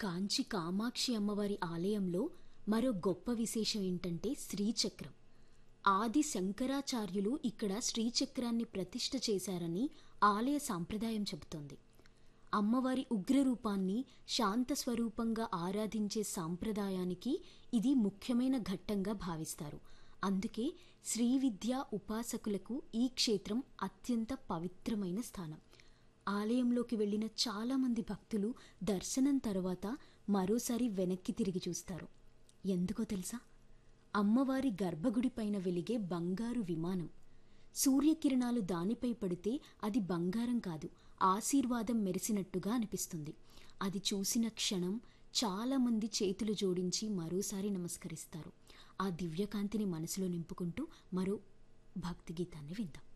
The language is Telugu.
కాంచి కామాక్షి అమ్మవారి ఆలయంలో మరో గొప్ప విశేషం ఏంటంటే శ్రీచక్రం ఆది శంకరాచార్యులు ఇక్కడ శ్రీచక్రాన్ని ప్రతిష్ఠ చేశారని ఆలయ సాంప్రదాయం చెబుతోంది అమ్మవారి ఉగ్రరూపాన్ని శాంత స్వరూపంగా ఆరాధించే సాంప్రదాయానికి ఇది ముఖ్యమైన ఘట్టంగా భావిస్తారు అందుకే శ్రీ విద్యా ఉపాసకులకు ఈ క్షేత్రం అత్యంత పవిత్రమైన స్థానం ఆలయంలోకి వెళ్ళిన చాలామంది భక్తులు దర్శనం తర్వాత మరోసారి వెనక్కి తిరిగి చూస్తారు ఎందుకో తెలుసా అమ్మవారి గర్భగుడి పైన వెలిగే బంగారు విమానం సూర్యకిరణాలు దానిపై పడితే అది బంగారం కాదు ఆశీర్వాదం మెరిసినట్టుగా అనిపిస్తుంది అది చూసిన క్షణం చాలామంది చేతులు జోడించి మరోసారి నమస్కరిస్తారు ఆ దివ్యకాంతిని మనసులో నింపుకుంటూ మరో భక్తి గీతాన్ని విందాం